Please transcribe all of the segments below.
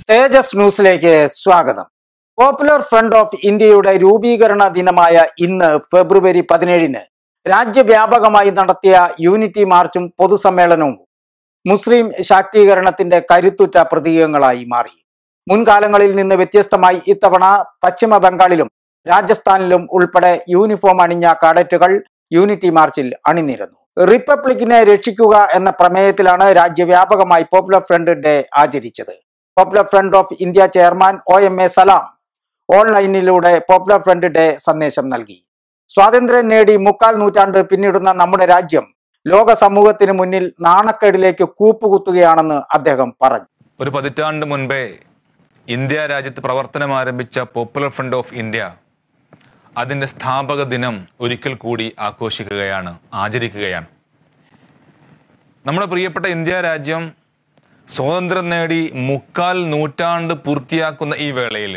തേജസ് ന്യൂസിലേക്ക് സ്വാഗതം popular Front of ഇന്ത്യയുടെ രൂപീകരണ ദിനമായ ഇന്ന് ഫെബ്രുവരി പതിനേഴിന് രാജ്യവ്യാപകമായി നടത്തിയ യൂണിറ്റി മാർച്ചും പൊതുസമ്മേളനവും മുസ്ലിം ശാക്തീകരണത്തിന്റെ കരുത്തുറ്റ പ്രതീകങ്ങളായി മാറി മുൻകാലങ്ങളിൽ നിന്ന് വ്യത്യസ്തമായി ഇത്തവണ പശ്ചിമ ബംഗാളിലും രാജസ്ഥാനിലും ഉൾപ്പെടെ യൂണിഫോം അണിഞ്ഞ കാഡറ്റുകൾ യൂണിറ്റി മാർച്ചിൽ അണിനിരന്നു റിപ്പബ്ലിക്കിനെ രക്ഷിക്കുക എന്ന പ്രമേയത്തിലാണ് രാജ്യവ്യാപകമായി പോപ്പുലർ ഫ്രണ്ട് ഡേ ആചരിച്ചത് Popular Front of India chairman O M A Salam ഓൺലൈനിലൂടെ പോപ്പുലർ ഫ്രണ്ട് ഡേ സന്ദേശം നൽകി സ്വാതന്ത്ര്യം നേടി മുക്കാൽ നൂറ്റാണ്ട് പിന്നിടുന്ന നമ്മുടെ രാജ്യം ലോക സമൂഹത്തിന് മുന്നിൽ നാണക്കേടിലേക്ക് കൂപ്പുകുത്തുകയാണെന്ന് അദ്ദേഹം പറഞ്ഞു ഒരു പതിറ്റാണ്ട് മുൻപേ ഇന്ത്യ രാജ്യത്ത് പ്രവർത്തനം ആരംഭിച്ച പോപ്പുലർ ഫ്രണ്ട് ഓഫ് ഇന്ത്യ അതിൻ്റെ സ്ഥാപക ദിനം ഒരിക്കൽ കൂടി ആഘോഷിക്കുകയാണ് ആചരിക്കുകയാണ് നമ്മുടെ പ്രിയപ്പെട്ട ഇന്ത്യ രാജ്യം സ്വാതന്ത്ര്യം നേടി മുക്കാൽ നൂറ്റാണ്ട് പൂർത്തിയാക്കുന്ന ഈ വേളയിൽ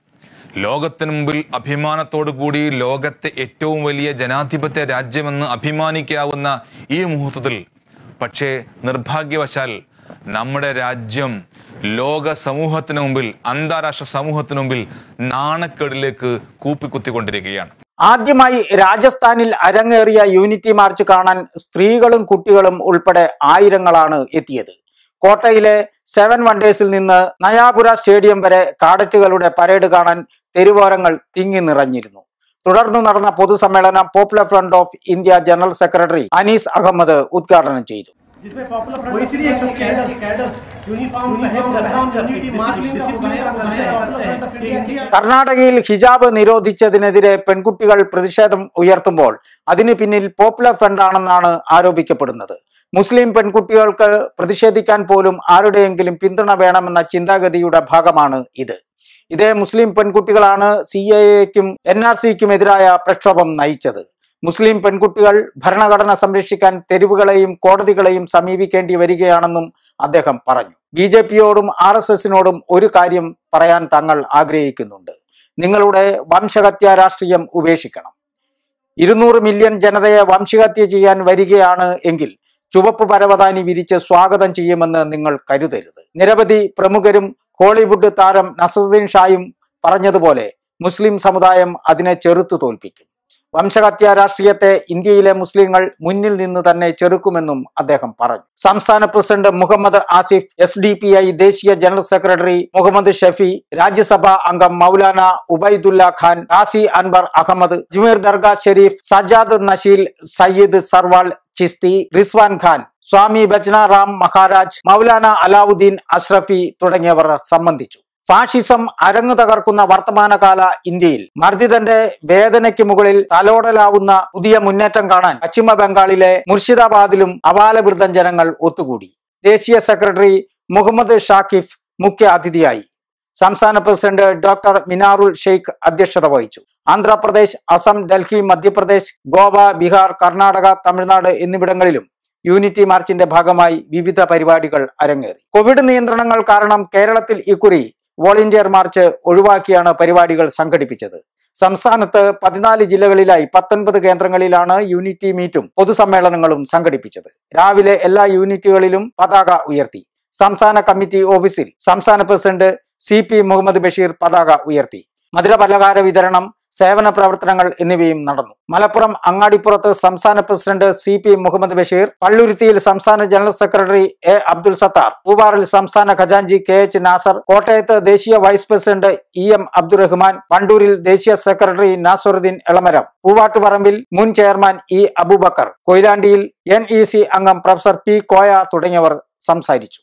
ലോകത്തിന് മുമ്പിൽ അഭിമാനത്തോടു കൂടി ലോകത്തെ ഏറ്റവും വലിയ ജനാധിപത്യ രാജ്യമെന്ന് അഭിമാനിക്കാവുന്ന ഈ മുഹൂർത്തത്തിൽ പക്ഷേ നിർഭാഗ്യവശാൽ നമ്മുടെ രാജ്യം ലോക സമൂഹത്തിന് മുമ്പിൽ അന്താരാഷ്ട്ര സമൂഹത്തിന് മുമ്പിൽ നാണക്കേടിലേക്ക് കൂപ്പിക്കുത്തിക്കൊണ്ടിരിക്കുകയാണ് ആദ്യമായി രാജസ്ഥാനിൽ അരങ്ങേറിയ യൂണിറ്റി മാർച്ച് കാണാൻ സ്ത്രീകളും കുട്ടികളും ഉൾപ്പെടെ ആയിരങ്ങളാണ് എത്തിയത് കോട്ടയിലെ സെവൻ വണ്ടേഴ്സിൽ നിന്ന് നയാപുര സ്റ്റേഡിയം വരെ കാഡറ്റുകളുടെ പരേഡ് കാണാൻ തെരുവോരങ്ങൾ തിങ്ങി നിറഞ്ഞിരുന്നു തുടർന്ന് നടന്ന പൊതുസമ്മേളനം Popular Front of India general secretary Anees Ahmed ഉദ്ഘാടനം ചെയ്തു जिसमें पॉपुलर फ्रंट इसलिए क्योंकि कैडर्स कैडर्स यूनिफॉर्म पहन कर यूनिटी मार्च डिसिप्लिन करते हैं इंडिया കർണാടകയിൽ ഹിജാബ് നിരോധിച്ചതിനെതിരെ പെൺകുട്ടികൾ പ്രതിഷേധം ഉയർത്തുമ്പോൾ അതിന് പിന്നിൽ പോപ്പുലർ ഫ്രണ്ടാണെന്നാണ് ആരോപിക്കപ്പെടുന്നത് മുസ്ലിം പെൺകുട്ടികൾക്ക് പ്രതിഷേധിക്കാൻ പോലും ആരുടെയെങ്കിലും പിന്തുണ വേണമെന്ന ചിന്താഗതിയുടെ ഭാഗമാണ് ഇത് ഇതേ മുസ്ലിം പെൺകുട്ടികളാണ് സി എ എക്കും എൻ ആർ സിക്കും എതിരായ പ്രക്ഷോഭം നയിച്ചത് മുസ്ലിം പെൺകുട്ടികൾ ഭരണഘടന സംരക്ഷിക്കാൻ തെരുവുകളെയും കോടതികളെയും സമീപിക്കേണ്ടി വരികയാണെന്നും അദ്ദേഹം പറഞ്ഞു ബി ജെ പിയോടും ആർ എസ് എസിനോടും ഒരു കാര്യം പറയാൻ തങ്ങൾ ആഗ്രഹിക്കുന്നുണ്ട് നിങ്ങളുടെ വംശഹത്യ രാഷ്ട്രീയം ഉപേക്ഷിക്കണം ഇരുന്നൂറ് മില്യൺ ജനതയെ വംശഹത്യ ചെയ്യാൻ വരികയാണ് എങ്കിൽ ചുവപ്പ് പരവതാനി വിരിച്ച് സ്വാഗതം ചെയ്യുമെന്ന് നിങ്ങൾ കരുതരുത് നിരവധി പ്രമുഖരും ഹോളിവുഡ് താരം നസറുദ്ദീൻ ഷായും പറഞ്ഞതുപോലെ മുസ്ലിം സമുദായം അതിനെ ചെറുത്തു തോൽപ്പിക്കും വംശഹത്യ രാഷ്ട്രീയത്തെ ഇന്ത്യയിലെ മുസ്ലിങ്ങൾ മുന്നിൽ നിന്ന് തന്നെ ചെറുക്കുമെന്നും അദ്ദേഹം പറഞ്ഞു സംസ്ഥാന president Muhammad Asif S D P I ദേശീയ ജനറൽ സെക്രട്ടറി മുഹമ്മദ് ഷഫി രാജ്യസഭാ അംഗം മൗലാന ഉബൈദുല്ല ഖാൻ കാസി അൻവർ അഹമ്മദ് ജ്മീർ ദർഗ ഷെരീഫ് സജാദ് നഷീൽ സയ്യിദ് സർവാൾ ചിസ്തി റിസ്വാൻ ഖാൻ സ്വാമി ബജ്നാറാം മഹാരാജ് മൗലാന അലാവുദ്ദീൻ അഷ്റഫി തുടങ്ങിയവർ സംബന്ധിച്ചു ഫാഷിസം അരങ്ങു തകർക്കുന്ന വർത്തമാനകാല ഇന്ത്യയിൽ മർദ്ദിതന്റെ വേദനയ്ക്ക് മുകളിൽ തലോടലാവുന്ന പുതിയ മുന്നേറ്റം കാണാൻ പശ്ചിമ ബംഗാളിലെ മുർഷിദാബാദിലും അപാലവൃദ്ധം ജനങ്ങൾ ഒത്തുകൂടി ദേശീയ സെക്രട്ടറി മുഹമ്മദ് ഷാക്കിഫ് മുഖ്യ അതിഥിയായി സംസ്ഥാന പ്രസിഡന്റ് ഡോക്ടർ മിനാറുൽ ഷെയ്ഖ് അധ്യക്ഷത വഹിച്ചു ആന്ധ്രാപ്രദേശ് അസം ഡൽഹി മധ്യപ്രദേശ് ഗോവ ബീഹാർ കർണാടക തമിഴ്നാട് എന്നിവിടങ്ങളിലും യൂണിറ്റി മാർച്ചിന്റെ ഭാഗമായി വിവിധ പരിപാടികൾ അരങ്ങേറി കോവിഡ് നിയന്ത്രണങ്ങൾ കാരണം കേരളത്തിൽ ഇക്കുറി വോളണ്ടിയർ മാർച്ച് ഒഴിവാക്കിയാണ് പരിപാടികൾ സംഘടിപ്പിച്ചത് സംസ്ഥാനത്ത് പതിനാല് ജില്ലകളിലായി പത്തൊൻപത് കേന്ദ്രങ്ങളിലാണ് യൂണിറ്റി മീറ്റും പൊതുസമ്മേളനങ്ങളും സംഘടിപ്പിച്ചത് രാവിലെ എല്ലാ യൂണിറ്റുകളിലും പതാക ഉയർത്തി സംസ്ഥാന കമ്മിറ്റി ഓഫീസിൽ സംസ്ഥാന president C P Muhammad Basheer പതാക ഉയർത്തി മധുരപലഹാര വിതരണം സേവന പ്രവർത്തനങ്ങൾ എന്നിവയും നടന്നു മലപ്പുറം അങ്ങാടിപ്പുറത്ത് സംസ്ഥാന president C P Muhammad Basheer പള്ളുരുത്തിയിൽ സംസ്ഥാന general secretary A Abdul Sathar പൂവാറിൽ സംസ്ഥാന ഖജാൻജി കെ എച്ച് നാസർ കോട്ടയത്ത് ദേശീയ vice president E M Abdurahman വണ്ടൂരിൽ ദേശീയ സെക്രട്ടറി നാസറുദ്ദീൻ എളമരം പൂവാട്ടുപറമ്പിൽ മുൻ ചെയർമാൻ ഇ അബൂബക്കർ കൊയിലാണ്ടിയിൽ എൻ ഇ സി അംഗം പ്രൊഫസർ പി കോയ തുടങ്ങിയവർ സംസാരിച്ചു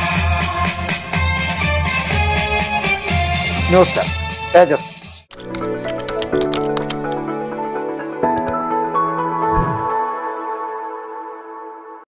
ന്യൂസ് ഡെസ്ക് തേജസ് ന്യൂസ്